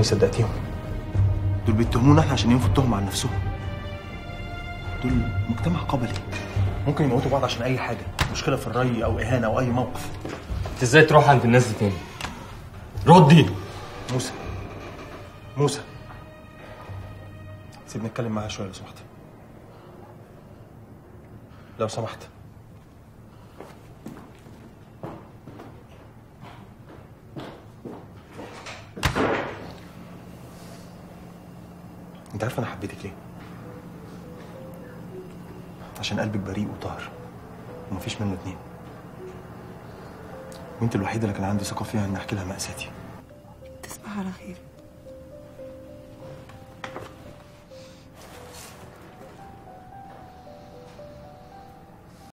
صدقتيهم دول بيتهمونا احنا عشان ينفوا التهم عن نفسهم دول مجتمع قبلي ممكن يموتوا بعض عشان اي حاجه مشكله في الري او اهانه او اي موقف انت ازاي تروح عند الناس دي تاني ردي موسى موسى سيبني اتكلم معاها شويه لو سمحت لو سمحت انت عارف انا حبيتك ليه عشان قلبك بريء وطاهر ومفيش منه اتنين وانت الوحيده اللي كان عندي ثقه فيها اني احكي لها مأساتي تصبح على خير